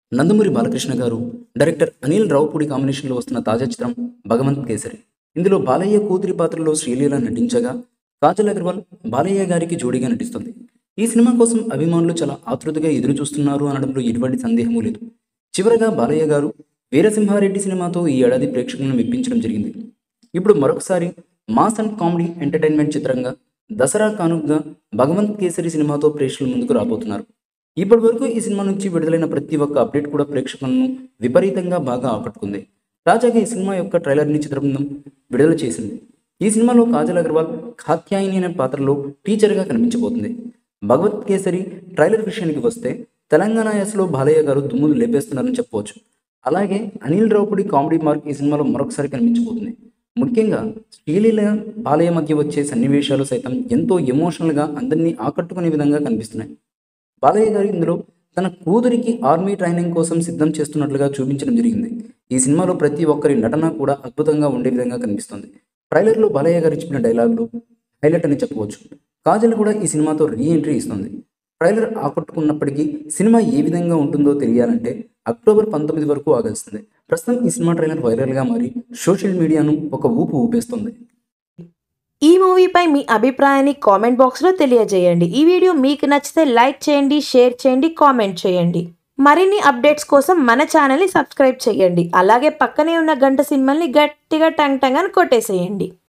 నందమూరి బాలకృష్ణ గారు డైరెక్టర్ అనిల్ రావుపూడి కాంబినేషన్లో వస్తున్న తాజా చిత్రం భగవంత్ కేసరి ఇందులో బాలయ్య కూతురి పాత్రలో శ్రీలీల నటించగా కాజల్ అగర్వాల్ బాలయ్య గారికి జోడీగా నటిస్తుంది ఈ సినిమా కోసం అభిమానులు చాలా ఆతృతగా ఎదురు చూస్తున్నారు అనడంలో ఎటువంటి సందేహమూ లేదు చివరగా బాలయ్య గారు వీరసింహారెడ్డి సినిమాతో ఈ ఏడాది ప్రేక్షకులను మెప్పించడం జరిగింది ఇప్పుడు మరొకసారి మాస్ అండ్ కామెడీ ఎంటర్టైన్మెంట్ చిత్రంగా దసరా కానుకగా భగవంత్ కేసరి సినిమాతో ప్రేక్షకుల ముందుకు రాబోతున్నారు ఇప్పటి వరకు ఈ సినిమా నుంచి విడుదలైన ప్రతి ఒక్క అప్డేట్ కూడా ప్రేక్షకులను విపరీతంగా బాగా ఆకట్టుకుంది తాజాగా ఈ సినిమా యొక్క ట్రైలర్ని చిత్రబృందం విడుదల చేసింది ఈ సినిమాలో కాజల్ అగర్వాల్ కాత్యాయిని అనే పాత్రలో టీచర్గా కనిపించబోతుంది భగవత్ కేసరి ట్రైలర్ విషయానికి వస్తే తెలంగాణ యాసలో బాలయ్య గారు దుమ్ములు లేపేస్తున్నారని చెప్పవచ్చు అలాగే అనిల్ రావుపూడి కామెడీ మార్క్ ఈ సినిమాలో మరొకసారి కనిపించబోతుంది ముఖ్యంగా శ్రీలీల బాలయ్య మధ్య వచ్చే సన్నివేశాలు సైతం ఎంతో ఎమోషనల్గా అందరినీ ఆకట్టుకునే విధంగా కనిపిస్తున్నాయి బాలయ్య గారు ఇందులో తన కూతురికి ఆర్మీ ట్రైనింగ్ కోసం సిద్ధం చేస్తున్నట్లుగా చూపించడం జరిగింది ఈ సినిమాలో ప్రతి ఒక్కరి నటన కూడా అద్భుతంగా ఉండే విధంగా కనిపిస్తుంది ట్రైలర్లో బాలయ్య గారు చెప్పిన డైలాగులు హైలైట్ అని చెప్పవచ్చు కాజల్ కూడా ఈ సినిమాతో రీ ఎంట్రీ ఇస్తుంది ట్రైలర్ ఆకట్టుకున్నప్పటికీ సినిమా ఏ విధంగా ఉంటుందో తెలియాలంటే అక్టోబర్ పంతొమ్మిది వరకు ఆగాల్సిందే ప్రస్తుతం ఈ సినిమా ట్రైలర్ వైరల్గా మారి సోషల్ మీడియాను ఒక ఊపు ఊపేస్తుంది ఈ మూవీపై మీ అభిప్రాయాన్ని కామెంట్ బాక్స్లో తెలియజేయండి ఈ వీడియో మీకు నచ్చితే లైక్ చేయండి షేర్ చేయండి కామెంట్ చేయండి మరిన్ని అప్డేట్స్ కోసం మన ఛానల్ని సబ్స్క్రైబ్ చేయండి అలాగే పక్కనే ఉన్న గంట సినిమల్ని గట్టిగా టంగ్ టంగ్ అని కొట్టేసేయండి